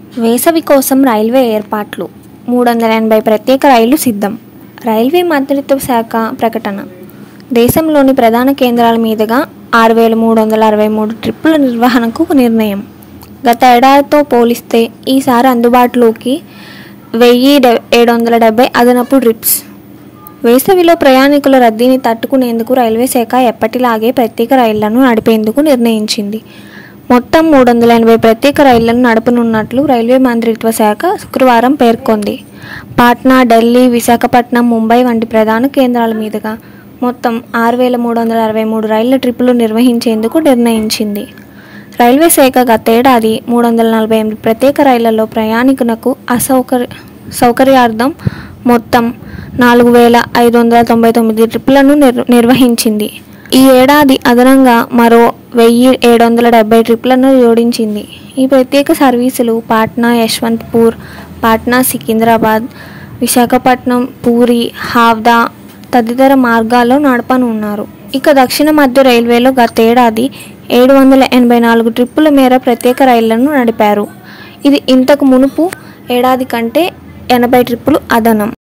వేసవి కోసం రైల్వే ఏర్పాట్లు మూడు వందల ఎనభై ప్రత్యేక రైళ్లు సిద్ధం రైల్వే మంత్రిత్వ శాఖ ప్రకటన దేశంలోని ప్రధాన కేంద్రాల మీదుగా ఆరు వేల మూడు వందల అరవై మూడు ట్రిప్పుల నిర్వహణకు నిర్ణయం గత ఏడాదితో పోలిస్తే ఈసారి అందుబాటులోకి వెయ్యి డె- ఏడు వందల డెబ్బై అదనపు ట్రిప్స్ వేసవిలో ప్రయాణికుల రద్దీని తట్టుకునేందుకు రైల్వే శాఖ ఎప్పటిలాగే ప్రత్యేక రైళ్లను నడిపేందుకు నిర్ణయించింది మొత్తం మూడు వందల ఎనభై ప్రత్యేక రైళ్లను నడపనున్నట్లు రైల్వే మంత్రిత్వ శాఖ శుక్రవారం పేర్కొంది పాట్నా ఢిల్లీ విశాఖపట్నం ముంబై వంటి ప్రధాన కేంద్రాల మీదుగా మొత్తం ఆరు వేల మూడు వందల అరవై మూడు రైళ్ల ట్రిప్పులు నిర్వహించేందుకు నిర్ణయించింది రైల్వే శాఖ గతేడాది మూడు వందల నలభై ఎనిమిది ప్రత్యేక రైళ్లలో ప్రయాణికులకు అసౌకర్య సౌకర్యార్థం మొత్తం నాలుగు వేల ఐదు వందల తొంభై తొమ్మిది ట్రిప్పులను నిర్ నిర్వహించింది ఈ ఏడాది అదనంగా మరో వెయ్యి ఏడు వందల డెబ్బై ట్రిప్పులను జోడించింది ఈ ప్రత్యేక సర్వీసులు పాట్నా యశ్వంత్పూర్ పాట్నా సికింద్రాబాద్ విశాఖపట్నం పూరి హావ్దా తదితర మార్గాల్లో నడపనున్నారు ఇక దక్షిణ మధ్య రైల్వేలో గతేడాది ఏడు వందల ఎనభై నాలుగు ట్రిప్పుల మేర ప్రత్యేక రైళ్లను నడిపారు ఇది ఇంతకు మునుపు ఏడాది కంటే ఎనభై ట్రిప్పులు అదనం